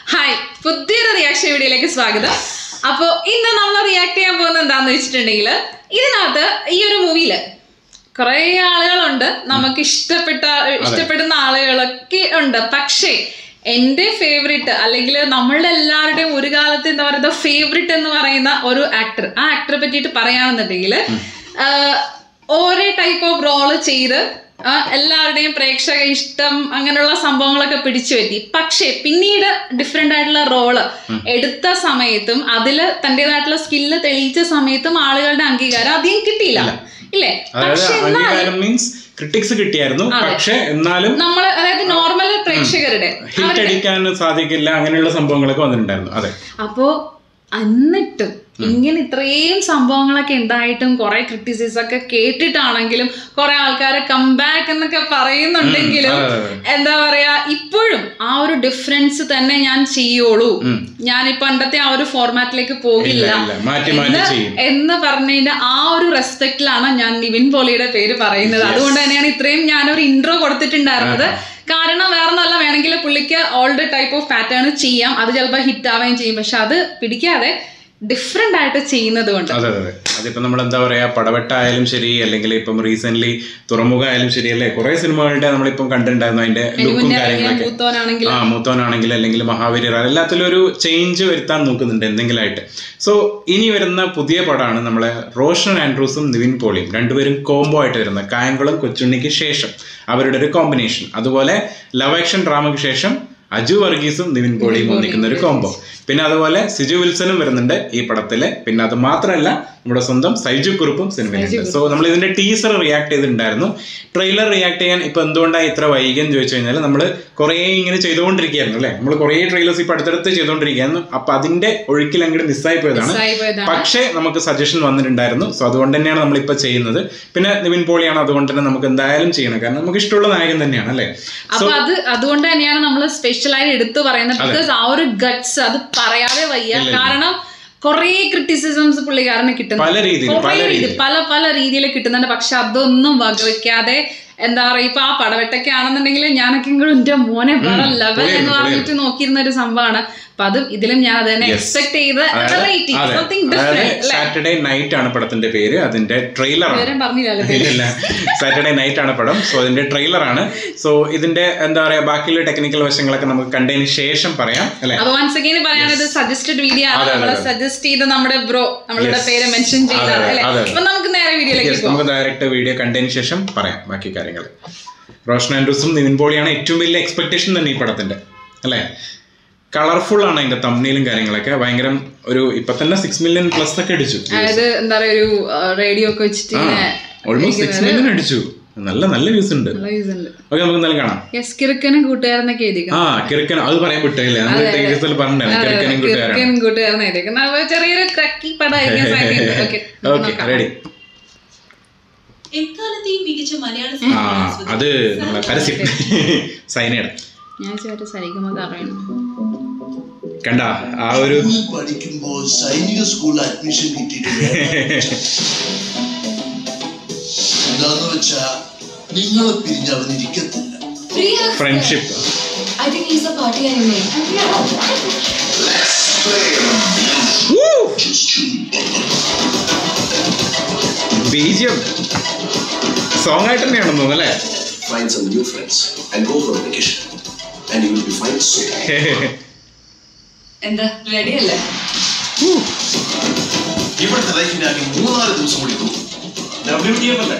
Hi പുതിയൊരു reaction വീഡിയോയിലേക്ക് സ്വാഗതം അപ്പോൾ ഇന്ന് നമ്മൾ റിയാക്ട് ചെയ്യാൻ പോകുന്നത് എന്താന്ന് വെച്ചിട്ടുണ്ടെങ്കിൽ ഇതിനകത്ത് ഈ ഒരു മൂവിയിൽ കുറേ ആളുകളുണ്ട് നമുക്ക് ഇഷ്ടപ്പെട്ട ഇഷ്ടപ്പെടുന്ന ആളുകളൊക്കെ ഉണ്ട് പക്ഷേ എൻ്റെ ഫേവറേറ്റ് അല്ലെങ്കിൽ നമ്മളുടെ എല്ലാവരുടെയും ഒരു കാലത്ത് എന്താ പറയുക ഫേവറേറ്റ് എന്ന് പറയുന്ന ഒരു ആക്ടർ ആ ആക്ടറെ പറ്റിയിട്ട് പറയുകയാണെന്നുണ്ടെങ്കിൽ ഓരോ ടൈപ്പ് ഓഫ് റോള് ചെയ്ത് ആ, എല്ലാവരുടെയും പ്രേക്ഷക ഇഷ്ടം അങ്ങനെയുള്ള സംഭവങ്ങളൊക്കെ പിടിച്ചു പറ്റി പക്ഷേ പിന്നീട് ഡിഫറെന്റ് ആയിട്ടുള്ള റോള് എടുത്ത സമയത്തും അതില് തൻ്റെതായിട്ടുള്ള സ്കില്ല് തെളിയിച്ച സമയത്തും ആളുകളുടെ അംഗീകാരം അധികം കിട്ടിയില്ല ഇല്ലേ അതായത് പക്ഷെ എന്നാൽ അംഗീകാരം മീൻസ് ക്രിട്ടിക്സ് കിട്ടിയായിരുന്നു പക്ഷെ എന്നാലും നമ്മൾ അതായത് നോർമൽ പ്രേക്ഷകരുടെ ഹിറ്റ് അടിക്കാൻ സാധിക്കില്ല അങ്ങനെയുള്ള സംഭവങ്ങളൊക്കെ വന്നിട്ടുണ്ടായിരുന്നു അതെ അപ്പോ എന്നിട്ടും ഇങ്ങനെ ഇത്രയും സംഭവങ്ങളൊക്കെ ഉണ്ടായിട്ടും കുറെ ക്രിറ്റിസിസ് ഒക്കെ കേട്ടിട്ടാണെങ്കിലും കുറെ ആൾക്കാരെ കംബാക്ക് എന്നൊക്കെ പറയുന്നുണ്ടെങ്കിലും അതെ, അതെ, എന്താ പറയാ ഇപ്പോഴും ആ ഒരു ഡിഫറൻസ് തന്നെ ഞാൻ ചെയ്യുള്ളൂ ഞാൻ ഈ പണ്ടത്തെ ആ ഒരു ഫോർമാറ്റിലേക്ക് പോകില്ല ഇല്ല മാറ്റി മാറ്റി എന്ന് ചെയ്യും എന്ന് പറഞ്ഞതിന്റെ ആ ഒരു റെസ്പെക്റ്റിലാണ് ഞാൻ നിവിൻ പോളിയുടെ പേര് പറയുന്നത് അതുകൊണ്ട് തന്നെയാണ് ഇത്രയും ഞാനൊരു ഇൻട്രോ കൊടുത്തിട്ടുണ്ടായിരുന്നത് കാരണം വേറെ നല്ല വേണമെങ്കിൽ പുള്ളിക്ക് ഓൾഡ് ടൈപ്പ് ഓഫ് പാറ്റേൺ ചെയ്യാം അത് ചിലപ്പോൾ ഹിറ്റ് ആവുകയും ചെയ്യും പക്ഷെ അത് പിടിക്കാതെ ഡിഫറെന്റ് ആയിട്ട് ചെയ്യുന്നത് കൊണ്ട് അതെ അതെ അതിപ്പോ നമ്മൾ എന്താ പറയാ പടവെട്ടായാലും ശരി അല്ലെങ്കിൽ ഇപ്പം റീസെന്റ് തുറമുഖ ആയാലും ശരി അല്ലേ കുറെ സിനിമകളുടെ നമ്മളിപ്പം കണ്ടിട്ടുണ്ടായിരുന്നു അതിന്റെ ലുക്കും മുന്നേ ഇറങ്ങിയ കാര്യങ്ങളൊക്കെ മൂത്തോനാണെങ്കിൽ ആ മൂത്തോനാണെങ്കിൽ അല്ലെങ്കിൽ മഹാവീരർ എല്ലാത്തിലും ഒരു ചേഞ്ച് വരുത്താൻ നോക്കുന്നുണ്ട് എന്തെങ്കിലുമായിട്ട് സോ ഇനി വരുന്ന പുതിയ പടമാണ് നമ്മളെ റോഷൻ ആൻഡ്രൂസും നിവിൻ പോളിയും രണ്ടുപേരും കോംബോ ആയിട്ട് വരുന്നത് കായംകുളം കൊച്ചുണ്ണിക്ക് ശേഷം അവരുടെ ഒരു കോമ്പിനേഷൻ അതുപോലെ ലവ് ആക്ഷൻ ഡ്രാമയ്ക്ക് ശേഷം അജു വർഗീസും നിവിൻ പോളിയും ഒന്നിക്കുന്ന ഒരു കോംബോ പിന്നെ അതുപോലെ സിജു വിൽസനും വരുന്നുണ്ട് ഈ പടത്തില് പിന്നെ അത് മാത്രമല്ല നമ്മുടെ സ്വന്തം സൈജു കുറുപ്പും സിനിമയിലുണ്ട് സോ നമ്മൾ ഇതിന്റെ ടീസർ റിയാക്ട് ചെയ്തിട്ടുണ്ടായിരുന്നു ട്രെയിലർ റിയാക്ട് ചെയ്യാൻ ഇപ്പൊ എന്തുകൊണ്ടാണ് ഇത്ര വൈകിയെന്ന് ചോദിച്ചു കഴിഞ്ഞാൽ നമ്മൾ കുറേ ഇങ്ങനെ ചെയ്തുകൊണ്ടിരിക്കുകയായിരുന്നു അല്ലേ നമ്മൾ കുറേ ട്രെയിലേഴ്സ് ഇപ്പൊ അടുത്തടുത്ത് ചെയ്തുകൊണ്ടിരിക്കുകയായിരുന്നു അപ്പൊ അതിന്റെ ഒഴുക്കിൽ അങ്ങോട്ട് മിസ്സായി പോയതാണ് ആയി പോയതാണ് പക്ഷേ നമുക്ക് സജഷൻ വന്നിട്ടുണ്ടായിരുന്നു സോ അതുകൊണ്ട് തന്നെയാണ് നമ്മൾ ഇപ്പൊ ചെയ്യുന്നത് പിന്നെ നിവിൻ പോളിയാണ് അതുകൊണ്ട് തന്നെ നമുക്ക് എന്തായാലും ചെയ്യണം കാരണം നമുക്ക് ഇഷ്ടമുള്ള നായകൻ തന്നെയാണ് അല്ലേ അപ്പൊ അത് അതുകൊണ്ട് തന്നെയാണ് നമ്മൾ സ്പെഷ്യലായി എടുത്തു പറയുന്നത് ബിക്കോസ് ആ ഒരു ഗട്ട്സ് അത് പറയാതെ വയ്യ കാരണം കുറേ ക്രിറ്റിസിസംസ് പുള്ളിക്കാരന് കിട്ടുന്നു പല രീതിയിൽ കുറേ പല രീതി പല പല രീതിയിൽ കിട്ടുന്നുണ്ട് പക്ഷെ അതൊന്നും വകവയ്ക്കാതെ എന്താ പറയാ ഇപ്പൊ ആ പടവെട്ടൊക്കെ ആണെന്നുണ്ടെങ്കിൽ ഞാനൊക്കെ ഇങ്ങോട്ട് എന്റെ മോനെ വേറെ ലെവൽ എന്ന് പറഞ്ഞിട്ട് നോക്കിയിരുന്ന ഒരു സംഭവമാണ് അപ്പൊ അതും ഇതിലും ഞാൻ അത് തന്നെ എക്സ്പെക്ട് ചെയ്ത് വെറൈറ്റി അതെ സംതിങ് അതായത് ഡിഫറെന്റ് സാറ്റർഡേ നൈറ്റ് ആണ് പടത്തിന്റെ പേര് അതിന്റെ ട്രെയിലർ ആണ് പേരും പറഞ്ഞില്ലല്ലോ ഇല്ല സാറ്റർഡേ നൈറ്റ് ആണ് പടം സോ അതിന്റെ ട്രെയിലർ ആണ് സോ ഇതിന്റെ എന്താ പറയാ ബാക്കിയുള്ള ടെക്നിക്കൽ വശങ്ങളൊക്കെ നമുക്ക് കണ്ടതിന് ശേഷം പറയാം അല്ലെ അത് വൺസ് അഗൈൻ പറയാനത് സജസ്റ്റഡ് വീഡിയോ ആണ് അതെ, നമ്മളെ അതെ. സജസ്റ്റ് ചെയ്ത നമ്മുടെ ബ്രോ നമ്മളുടെ പേര് മെൻഷൻ ചെയ്തതാണ് അതെ, അല്ലെ അതെ. അപ്പൊ നമുക്ക് നേരെ വീഡിയോയിലേക്ക് പോകാം നമുക്ക് ഡയറക്റ്റ് വീഡിയോ കണ്ടതിന് ശേഷം പറയാം ബാക്കി കാര്യങ്ങൾ റോഷൻ ആൻഡ്രൂസും നിവിൻ പോളിയാണ് ഏറ്റവും വലിയ എക്സ്പെക്ടേഷൻ തന്നെ ഈ പടത്തിന്റെ അല്ലേ കളർഫുൾ ആണ് അതിന്റെ തമ്മിലും കാര്യങ്ങളൊക്കെ ഭയങ്കര ഒരു ഇപ്പൊ തന്നെ സിക്സ് മില്യൺ പ്ലസ് ഒക്കെ അടിച്ചു അതായത് എന്താ പറയാ ഒരു റേഡിയോ ഒക്കെ വെച്ചിട്ട് ഇങ്ങനെ ഓൾമോസ്റ്റ് സിക്സ് മില്യൺ അടിച്ചു നല്ല നല്ല വ്യൂസ് ഉണ്ട് നല്ല യൂസ് ഉണ്ട് ഓക്കെ നമുക്ക് എന്തായാലും കാണാം യെസ് കിറുക്കനും കൂട്ടുകാരനൊക്കെ എഴുതിക്കണം ആ കിറുക്കൻ അത് പറയാൻ വിട്ടില്ലേ നമ്മൾ ടെലിവിഷനിൽ പറഞ്ഞിട്ടുണ്ടായിരുന്നു കിറുക്കനും കൂട്ടുകാരാണ് കിറുക്കനും കൂട്ടുകാരനെ എഴുതിക്കണം അപ്പൊ ചെറിയൊരു ക്രക്കി പടമായിരിക്കാൻ സാധ്യതയുണ്ട് ഓക്കെ ഓക്കെ റെഡി എക്കാലത്തെയും മികച്ച മലയാള ആ സിനിമ ആസ്വദിച്ച അത് നമ്മളെ പരസ്യം സൈനയുടെ ഞാൻ ചേട്ടൻ സരിഗമ അറിയണം കണ്ട ആ ഒരു സ്കൂളിൽ പഠിക്കുമ്പോൾ സൈനിക സ്കൂളിൽ അഡ്മിഷൻ കിട്ടിയിട്ടുണ്ട് എന്താന്ന് വെച്ചാ നിങ്ങളെ പിരിഞ്ഞ് അവൻ ഇരിക്കത്തില്ല friendship I think he's a party animal. BGM song ആയിട്ട് തന്നെയാണെന്ന് തോന്നുന്നു അല്ലേ find some new friends and go for a vacation. And you will be fine soon. എന്താ റെഡി അല്ലേ ഇവിടുത്തെ ലൈഫിനാക്കി മൂന്നാല് ദിവസം കൂടി പോകും ഡബ്ല്യു ടി എഫ് അല്ലേ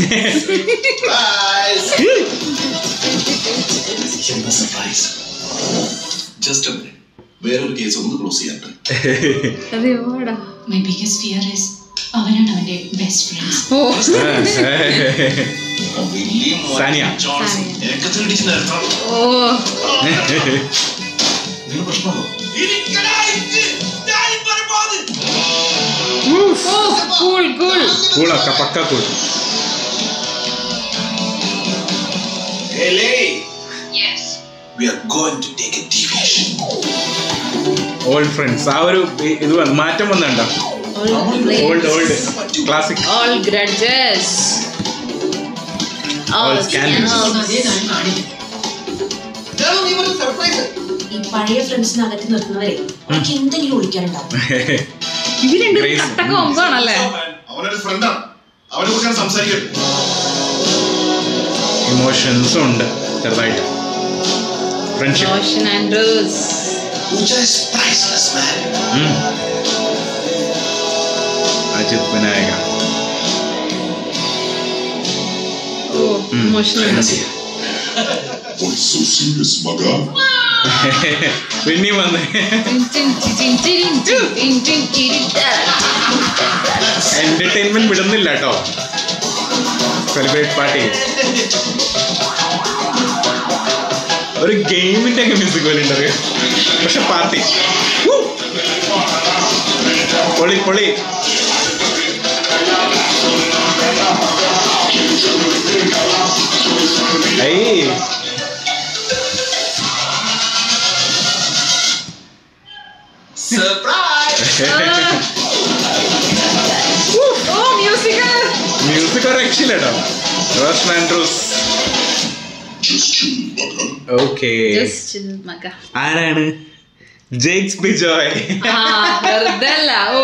എന്താ സർപ്രൈസ് ജസ്റ്റ് a minute. വേറൊരു കേസ് ഒന്ന് ക്ലോസ് ചെയ്യാനുണ്ട് അതെ ഓടാ മൈ ബിഗസ്റ്റ് ഫിയർ ഇസ് അവനാണ് അവന്റെ ബെസ്റ്റ് ഫ്രണ്ട്സ് ഓ വലിയ സാനിയ. ജോൺസൺ ഏക്കത്തിൽ ഇടിച്ച് നിരത്തണം ഓ നിങ്ങൾ പ്രശ്നമുണ്ടോ ഓ കൂൾ കൂൾ കൂളൊക്കെ പക്ക cool We are going to take a deviation. Old friends ആ ഒരു ഇത് വന്ന് മാറ്റം വന്നുണ്ടോ old old classic all grudges all All scandals. scandals. അതേ ഞാൻ കാണില്ല ഈ പഴയ ഫ്രണ്ട്സിനെ അകറ്റി നിർത്തുന്നവരെ അവർക്ക് എന്തെങ്കിലും ഒളിക്കാനുണ്ടാവും ഇവര് രണ്ടും Grace. കട്ട കൊമ്പാണല്ലേ അവനൊരു ഫ്രണ്ടാണ് അവനെ കുറിച്ചാണ് സംസാരിക്കരുത് ഇമോഷൻസും ഉണ്ട് ചെറുതായിട്ട് friendship Roshan Andrews Pooja is priceless, man. Ajith Vinayaka ഓ emotional What's so serious, Maga? പിന്നെയും വന്ന് എന്റർടൈൻമെന്റ് വിടുന്നില്ല കേട്ടോ സെലിബ്രേറ്റ് പാർട്ടി ഒരു ഗെയിമിന്റെ ഒക്കെ മ്യൂസിക് പോലെ ഉണ്ടറിയോ പക്ഷെ പാർട്ടി പൊളി പൊളി ഏയ് ഓ മ്യൂസിക് മ്യൂസിക് ഒരു രക്ഷയില്ല കേട്ടോ റോഷൻ ആൻഡ്രൂസ് ഓക്കെ ആരാണ് ജെയ്ക്സ് ബിജോയ് ആ വെറുതെ അല്ല ഓ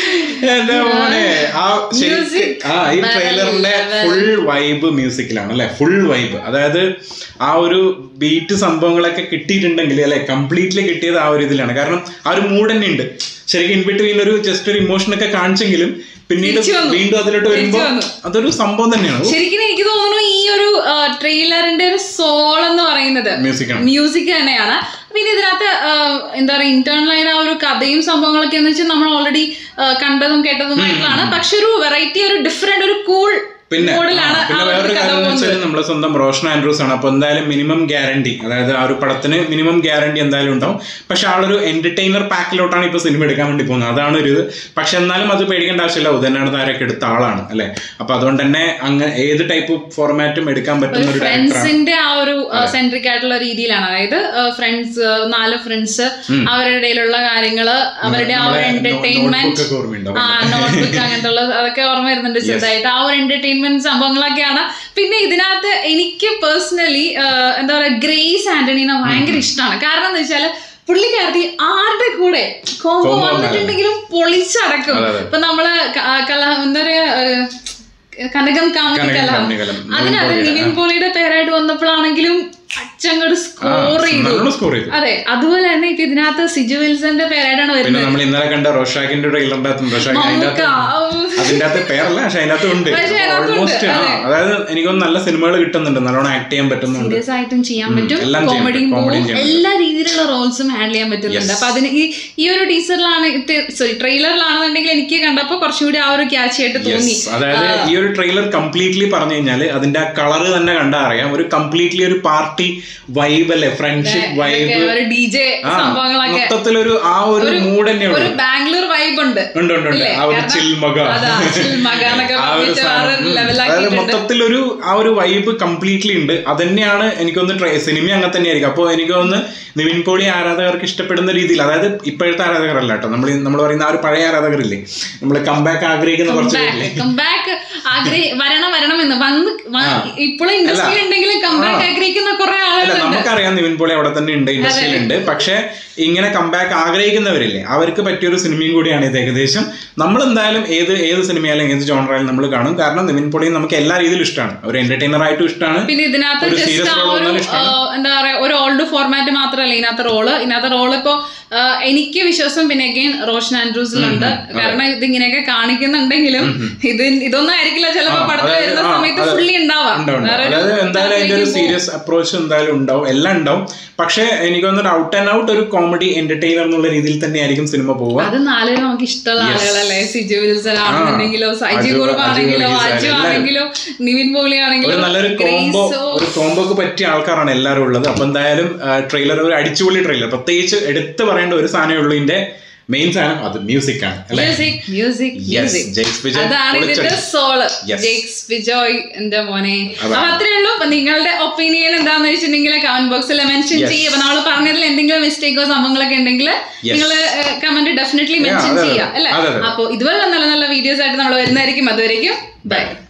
എന്റെ മോനെ ആ ശരിക്ക് Music ആ ഈ വേറെ ട്രെയിലറിന്റെ level. ഫുൾ വൈബ് മ്യൂസിക്കിലാണ് അല്ലെ ഫുൾ വൈബ് അതായത് ആ ഒരു ബീറ്റ് സംഭവങ്ങളൊക്കെ കിട്ടിയിട്ടുണ്ടെങ്കിൽ അല്ലെ കംപ്ലീറ്റ്ലി കിട്ടിയത് ആ ഒരു ഇതിലാണ് കാരണം ആ ഒരു മൂഡ് തന്നെ ഉണ്ട് ശരിക്കും ഇൻ ബിറ്റ്വീൻ ഒരു ജസ്റ്റ് ഒരു ഇമോഷൻ ഒക്കെ കാണിച്ചെങ്കിലും പിന്നീട് തിരിച്ചു വന്നു. വീണ്ടും അതിലോട്ട് തിരിച്ചു വരുമ്പോ വന്നു. അതൊരു സംഭവം തന്നെയാണ് ഓ, ശരിക്കും എനിക്ക് തോന്നുന്നു ഈ ഒരു ട്രെയിലറിന്റെ ഒരു സോൾ എന്ന് പറയുന്നത് Music ആണ്. മ്യൂസിക് തന്നെയാണ് പിന്നെ ഇതിനകത്ത് ആ, എന്താ പറയാ ഇന്റേണൽ ആയ ആ ഒരു കഥയും സംഭവങ്ങളൊക്കെ എന്ന് വെച്ചാൽ നമ്മൾ ഓൾറെഡി കണ്ടതും കേട്ടതുമായിട്ടുള്ളതാണ് പക്ഷെ ഒരു വെറൈറ്റി ഒരു ഡിഫറെന്റ് ഒരു കൂൾ പിന്നെ ആ, മോഡലാണ് ആ പിന്നെ ഒരു വേറൊരു കഥ കാര്യം എന്ന് പോകുന്നത് വെച്ചാൽ നമ്മളെ സ്വന്തം റോഷൻ ആൻഡ്രൂസ് ആണ് അപ്പൊ എന്തായാലും മിനിമം ഗ്യാരണ്ടി അതായത് ആ ഒരു പടത്തിന് മിനിമം ഗ്യാരണ്ടി എന്തായാലും ഉണ്ടാവും പക്ഷെ ആളൊരു എന്റർടൈനർ പാക്കിലോട്ടാണ് ഇപ്പൊ സിനിമ എടുക്കാൻ വേണ്ടി പോകുന്നത് അതാണ് ഒരു ഇത് പക്ഷെ എന്നാലും അത് പേടിക്കേണ്ട ആവശ്യമില്ല ഉദയനാട് താരൊക്കെ എടുത്ത ആളാണ് അല്ലെ അപ്പൊ അതുകൊണ്ട് തന്നെ അങ്ങ് ഏത് ടൈപ്പ് ഫോർമാറ്റും എടുക്കാൻ പറ്റുന്ന ഒരു ഡയറക്ടറാണ് ഫ്രണ്ട്സിന്റെ ആ ഒരു സെൻട്രിക് ആയിട്ടുള്ള രീതിയിലാണ് അതായത് ഫ്രണ്ട്സ് നാല് ഫ്രണ്ട്സ് അവരുടെ ഇടയിലുള്ള കാര്യങ്ങള് അവരുടെ ആ ഒരു നമ്മളെ എന്റർടൈൻമെന്റ് notebook ഒക്കെ ഓർമ്മയുണ്ടാവും. ആ നോട്ട്ബുക്ക് അങ്ങനത്തെ ഉള്ള അതൊക്കെ ഓർമ്മ വരുന്നുണ്ട് ചെറുതായിട്ട് ആ ഒരു എന്റർടൈൻമെന്റ് സംഭവങ്ങളൊക്കെയാണ് പിന്നെ ഇതിനകത്ത് എനിക്ക് പേഴ്സണലി എന്താ പറയാ ഗ്രേസ് ആന്റണീനെ ഭയങ്കര ഇഷ്ടമാണ് കാരണം എന്ന് വെച്ചാല് പുള്ളിക്കാരത്തി ആരുടെ കൂടെ കോമ്പോ Combo വന്നിട്ടുണ്ടെങ്കിലും പൊളിച്ചടക്കും അതെ, അതെ. ഇപ്പൊ നമ്മള് ക- ആ കല എന്താ പറയാ ഏഹ്, കനകം കാമുകി കനകം കലഹം കാമുകി കലഹം. അതിനകത്ത് നിവിൻ നിവിൻ പോളിയുടെ, പോളിയുടെ പേരായിട്ട് വന്നപ്പോഴാണെങ്കിലും അച്ചങ്ങോട് സ്കോർ ചെയ്തു നല്ലോണം സ്കോർ ചെയ്തു അതെ അതുപോലെ തന്നെ ഇപ്പൊ ഇതിനകത്ത് സിജു വിൽസന്റെ പേരായിട്ടാണ് പിന്നെ വരുന്നത് നമ്മൾ ഇന്നലെ കണ്ട റോഷാക്കിന്റെ ട്രെയിലറിന്റെ അകത്തും റോഷാക്ക് അതിന്റെ മമ്മൂക്ക, അകത്ത് ഔ. അതിന്റെ അകത്ത് പേരല്ല പക്ഷെ അതിന്റെ അകത്ത് ഉണ്ട് പക്ഷേ അതിനകത്തുണ്ട്, ഓൾമോസ്റ്റ് അതെ. അതായത് എനിക്കൊന്ന് നല്ല സിനിമകൾ കിട്ടുന്നുണ്ട് നല്ലോണം ആക്ട് ചെയ്യാൻ പറ്റുന്നുണ്ട് സീരിയസ് ആയിട്ടും ചെയ്യാൻ പറ്റും എല്ലാം ചെയ്യാൻ കോമഡിയും പറ്റും, comedy പോവും ചെയ്യാൻ എല്ലാ രീതിയിലുള്ള റോൾസും ഹാൻഡിൽ ചെയ്യാൻ പറ്റുന്നുണ്ട് അപ്പൊ അതിന് ഈ ഈ ഒരു ടീച്ചറിലാണ് സോറി ട്രെയിലറിലാണെന്നുണ്ടെങ്കിൽ എനിക്ക് കണ്ടപ്പോ കുറച്ചുകൂടി ആ ഒരു ക്യാച്ച് ആയിട്ട് തോന്നി Yes. അതായത് ഈ ഒരു ട്രെയിലർ കംപ്ലീറ്റ്ലി പറഞ്ഞു കഴിഞ്ഞാൽ അതിന്റെ ആ കളറ് തന്നെ കണ്ടാ അറിയാം ഒരു കംപ്ലീറ്റ്ലി ഒരു പാർട്ടി വൈബ് അല്ലേ ഫ്രണ്ട്ഷിപ്പ് വൈബ് ഒരു ഡി ജെ ആ സംഭവങ്ങളൊക്കെ മൊത്തത്തിലൊരു ആ ഒരു മൂഡ് തന്നെ ഒരു ഉണ്ട് ബാംഗ്ലൂർ വൈബ് ഉണ്ട് ഉണ്ട് ഉണ്ട് ഉണ്ട് ഇല്ലേ? ആ ഒരു കാരണം ചിൽ മക അതാ, chill മക എന്നൊക്കെ ആ ഒരു പറഞ്ഞിട്ട് സാധനം. വേറെ ഉം. അതായത് ലെവലാക്കിയിട്ടുണ്ട് മൊത്തത്തിലൊരു ആ ഒരു വൈബ് കംപ്ലീറ്റ്ലി ഉണ്ട് അതന്നെയാണ് എനിക്കൊന്ന് ട്രൈ സിനിമ അങ്ങനെ തന്നെയായിരിക്കും അപ്പോൾ എനിക്ക് തോന്നുന്നു നിവിൻ പോളി ആരാധകർക്ക് ഇഷ്ടപ്പെടുന്ന രീതിയിൽ അതായത് ഇപ്പോഴത്തെ ആരാധകരല്ല കേട്ടോ നമ്മൾ നമ്മൾ പറയുന്ന ആ ഒരു പഴയ ആരാധകരില്ലേ നമ്മൾ കംബാക്ക് ആഗ്രഹിക്കുന്ന കുറച്ച് പേരില്ലേ കംബാക്ക് ആഗ്രഹി വരണം വരണം എന്ന് വന്ന് ഇപ്പോഴും ഇൻഡസ്ട്രിയിൽ ഉണ്ടെങ്കിലും കംബാക്ക് ആഗ്രഹിക്കുന്ന കുറെ അല്ല ആളുകളുണ്ട് നമുക്കറിയാം നിവിൻ പോളി അവിടെ തന്നെ ഉണ്ട് ഇൻഡസ്ട്രിയിൽ ഉണ്ട് പക്ഷെ ഇങ്ങനെ കംബാക്ക് ആഗ്രഹിക്കുന്നവരില്ലേ അവർക്ക് പറ്റിയൊരു സിനിമയും കൂടിയാണ് ഇത് ഏകദേശം നമ്മൾ എന്തായാലും ഏത് ഏത് സിനിമയായാലും ഏത് ജോണറായാലും നമ്മൾ കാണും കാരണം നിവിൻ പോളിയും നമുക്ക് എല്ലാ രീതിയിലും ഇഷ്ടമാണ് ഒരു എന്റർടൈനർ ആയിട്ടും ഇഷ്ടമാണ് പിന്നെ ഇതിനകത്ത് ഒരു ജസ്റ്റ് serious ആ role ഒരു വന്നാലും ഇഷ്ടമാണ്. ആ, എന്താ പറയാ ഒരു ഓൾഡ് ഫോർമാറ്റ് മാത്രമല്ല ഇതിനകത്ത് റോള് ഇതിനകത്ത് റോള് ഇപ്പോ ആ, എനിക്ക് വിശ്വാസം പിന്നെ അഗെയിൻ റോഷൻ ആൻഡ്രൂസിലുണ്ട് കാരണം ഇത് ഇങ്ങനെയൊക്കെ കാണിക്കുന്നുണ്ടെങ്കിലും ഇത് ഇതൊന്നും ആയിരിക്കില്ല ചിലപ്പോ ആ, പടത്തിൽ അതായത് വരുന്ന ആ, സമയത്ത് അതെ. ഫുള്ളി ഉണ്ടാവാം ഉണ്ടാവും, ഉണ്ടാവും. വേറൊരു അതായത് എന്തായാലും അതിന്റെ ഒരു ഇതിലേക്ക് സീരിയസ് അപ്രോച്ച് എന്തായാലും ഉണ്ടാവും എല്ലാം ഉണ്ടാവും പക്ഷെ എനിക്ക് തോന്നുന്നു ഔട്ട് ആൻഡ് ഔട്ട് ഒരു കോമഡി എന്റർടൈനർ എന്നുള്ള രീതിയിൽ തന്നെയായിരിക്കും സിനിമ പോവുക അത് നാല് നമുക്ക് ഇഷ്ടമുള്ള ആളുകളല്ലേ സിജു വിൽസൺ ആണെന്നുണ്ടെങ്കിലോ സജി അജു- കുറുപ്പ് അജു ആണെങ്കിലോ വർഗീസ് അജു എല്ലാവരും. ആണെങ്കിലോ നിവിൻ പോളി ആണെങ്കിലോ ഒരു നല്ലൊരു കോംബോ ഗ്രേസോ ഒരു കോംബോക്ക് പറ്റിയ ആൾക്കാരാണ് എല്ലാവരും ഉള്ളത് അപ്പൊ എന്തായാലും ട്രെയിലർ ഒരു അടിച്ചുപൊളി ട്രെയിലർ പ്രത്യേകിച്ച് എടുത്തു പറയേണ്ട ഒരു സാധനമേ ഉള്ളൂ ഇതിന്റെ മെയിൻ സാധനം അത് മ്യൂസിക് ആണ് അല്ലെ music music Yes, music Jakes Vijay അതാണ് ഇതിന്റെ പൊളിച്ചടി. Soul Yes. ജെയ്ക്സ് വിജോയ് എന്റെ മോനെ അതാണ്. അപ്പൊ അത്രേ ഉള്ളൂ അപ്പൊ നിങ്ങളുടെ ഒപ്പീനിയൻ എന്താന്ന് വെച്ചിട്ടുണ്ടെങ്കിൽ കമന്റ് ബോക്സിൽ മെൻഷൻ Yes. ചെയ്യുക അപ്പൊ നമ്മൾ പറഞ്ഞതിൽ എന്തെങ്കിലും മിസ്റ്റേക്കോ സംഭവങ്ങളൊക്കെ ഉണ്ടെങ്കിൽ Yes. നിങ്ങൾ കമന്റ് ഡെഫിനറ്റ്ലി Yeah, മെൻഷൻ അതെ, അതെ. ചെയ്യുക അല്ലേ അതെ, അതെ. അപ്പൊ ഇതുപോലെ നല്ല നല്ല വീഡിയോസ് ആയിട്ട് നമ്മൾ വരുന്നതായിരിക്കും അതുവരെയും ബൈ